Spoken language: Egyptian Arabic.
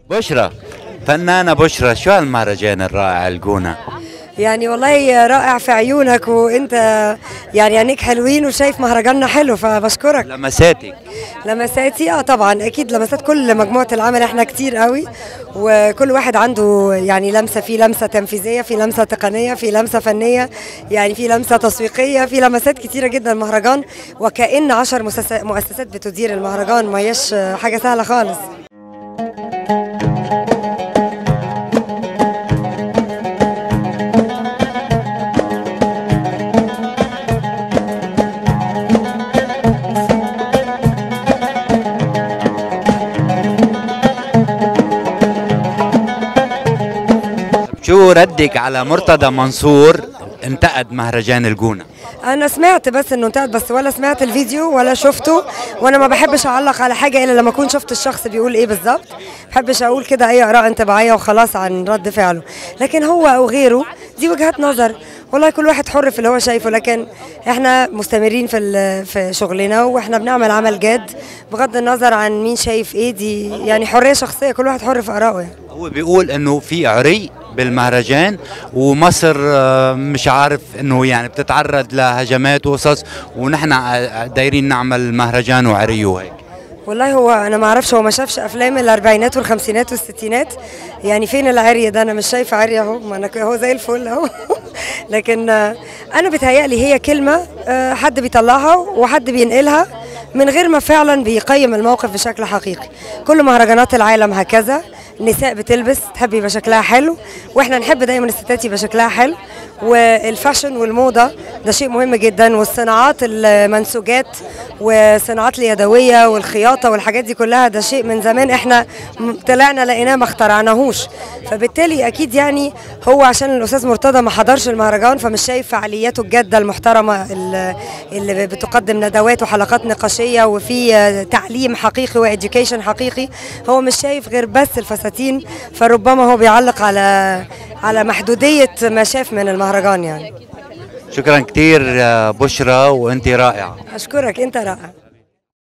بشرى فنانة بشرى شو هالمهرجان الرائع الجونة يعني والله رائع في عيونك وانت يعني عينيك حلوين وشايف مهرجاننا حلو فبشكرك لمساتك لمساتي اه طبعا اكيد لمسات كل مجموعه العمل احنا كتير قوي وكل واحد عنده يعني لمسه في لمسه تنفيذيه في لمسه تقنيه في لمسه فنيه يعني في لمسه تسويقيه في لمسات كتيره جدا المهرجان وكأن عشر مؤسسات مؤسسات بتدير المهرجان ما هيش حاجه سهله خالص شو ردك على مرتضى منصور انتقد مهرجان الجونة انا سمعت بس انه انتهت بس ولا سمعت الفيديو ولا شفته وانا ما بحبش اعلق على حاجه الا لما اكون شفت الشخص بيقول ايه بالظبط ما بحبش اقول كده اي اراء انطباعيه وخلاص عن رد فعله لكن هو او غيره دي وجهات نظر والله كل واحد حر في اللي هو شايفه لكن احنا مستمرين في ال- في شغلنا واحنا بنعمل عمل جاد بغض النظر عن مين شايف ايه دي يعني حريه شخصيه كل واحد حر في ارائه يعني. هو بيقول انه في عري بالمهرجان ومصر آه، مش عارف انه يعني بتتعرض لهجمات وقصص ونحن آه، دايرين نعمل مهرجان وعري وهيك والله هو انا ما اعرفش هو ما شافش افلام الاربعينات والخمسينات والستينات يعني فين العري ده انا مش شايفه عري اهو ما انا ك- هو زي الفل اهو لكن آه، انا بتهيألي هي كلمه آه، حد بيطلعها وحد بينقلها من غير ما فعلا بيقيم الموقف بشكل حقيقي كل مهرجانات العالم هكذا النساء بتلبس تحب يبقى شكلها حلو واحنا نحب دايما الستات يبقى شكلها حلو والفاشن والموضه ده شيء مهم جدا والصناعات المنسوجات والصناعات اليدويه والخياطه والحاجات دي كلها ده شيء من زمان احنا م- طلعنا لقيناه ما اخترعناهوش فبالتالي اكيد يعني هو عشان الاستاذ مرتضى ما حضرش المهرجان فمش شايف فعالياته الجاده المحترمه ال- اللي بتقدم ندوات وحلقات نقاشيه وفي آه، تعليم حقيقي واديوكيشن حقيقي هو مش شايف غير بس الفساتين فربما هو بيعلق على على محدوديه ما شاف من المهرجان يعني شكرا كثير بشرى وانت رائعه اشكرك انت رائع